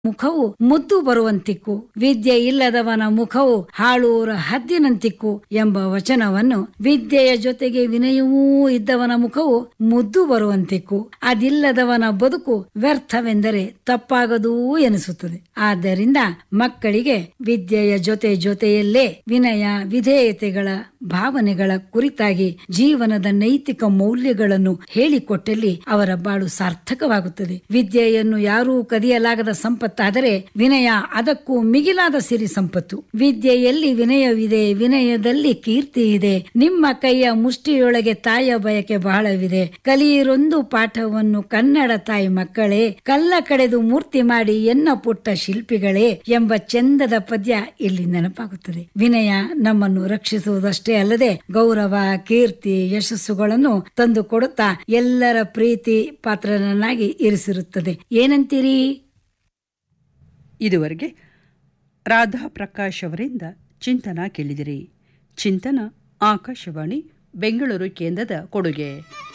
ಮುಖವು ಮುದ್ದು ಬರುವಂತಿಕ್ಕು ವಿದ್ಯೆ ಇಲ್ಲದವನ ಮುಖವು ಹಾಳೂರ ಹದ್ದಿನಂತಿಕ್ಕು ಎಂಬ ವಚನವನ್ನು ವಿದ್ಯೆಯ ಜೊತೆಗೆ ವಿನಯವೂ ಇದ್ದವನ ಮುಖವು ಮುದ್ದು ಬರುವಂತಿಕ್ಕು ಅದಿಲ್ಲದವನ ಬದುಕು ವ್ಯರ್ಥವೆಂದರೆ ತಪ್ಪಾಗದೂ ಎನಿಸುತ್ತದೆ ಆದ್ದರಿಂದ ಮಕ್ಕಳಿಗೆ ವಿದ್ಯೆಯ ಜೊತೆ ಜೊತೆಯಲ್ಲೇ ವಿನಯ ವಿಧೇಯತೆಗಳ ಭಾವನೆಗಳ ಕುರಿತಾಗಿ ಜೀವನದ ನೈತಿಕ ಮೌಲ್ಯಗಳನ್ನು ಹೇಳಿಕೊಟ್ಟಲ್ಲಿ ಅವರ ಬಾಳು ಸಾರ್ಥಕವಾಗುತ್ತದೆ ವಿದ್ಯೆಯನ್ನು ಯಾರೂ ಕದಿಯಲಾಗದ ಸಂಪತ್ತಾದರೆ ವಿನಯ ಅದಕ್ಕೂ ಮಿಗಿಲಾದ ಸಿರಿ ಸಂಪತ್ತು ವಿದ್ಯೆಯಲ್ಲಿ ವಿನಯವಿದೆ ವಿನಯದಲ್ಲಿ ಕೀರ್ತಿ ಇದೆ ನಿಮ್ಮ ಕೈಯ ಮುಷ್ಟಿಯೊಳಗೆ ತಾಯಿಯ ಬಯಕೆ ಬಹಳವಿದೆ ಕಲಿಯಿರೊಂದು ಪಾಠವನ್ನು ಕನ್ನಡ ತಾಯಿ ಮಕ್ಕಳೇ ಕಲ್ಲ ಕಡೆದು ಮೂರ್ತಿ ಮಾಡಿ ಎನ್ನ ಪುಟ್ಟ ಶಿಲ್ಪಿಗಳೇ ಎಂಬ ಚಂದದ ಪದ್ಯ ಇಲ್ಲಿ ನೆನಪಾಗುತ್ತದೆ ವಿನಯ ನಮ್ಮನ್ನು ರಕ್ಷಿಸುವುದಷ್ಟೇ ಅಲ್ಲದೆ ಗೌರವ ಕೀರ್ತಿ ಯಶಸ್ಸುಗಳನ್ನು ತಂದು ಕೊಡುತ್ತಾ ಎಲ್ಲರ ಪ್ರೀತಿ ಪಾತ್ರನನ್ನಾಗಿ ಇರಿಸಿರುತ್ತದೆ ಏನಂತೀರಿ ಇದುವರೆಗೆ ರಾಧಾ ಪ್ರಕಾಶ್ ಅವರಿಂದ ಚಿಂತನ ಕೇಳಿದಿರಿ ಚಿಂತನ ಆಕಾಶವಾಣಿ ಬೆಂಗಳೂರು ಕೇಂದ್ರದ ಕೊಡುಗೆ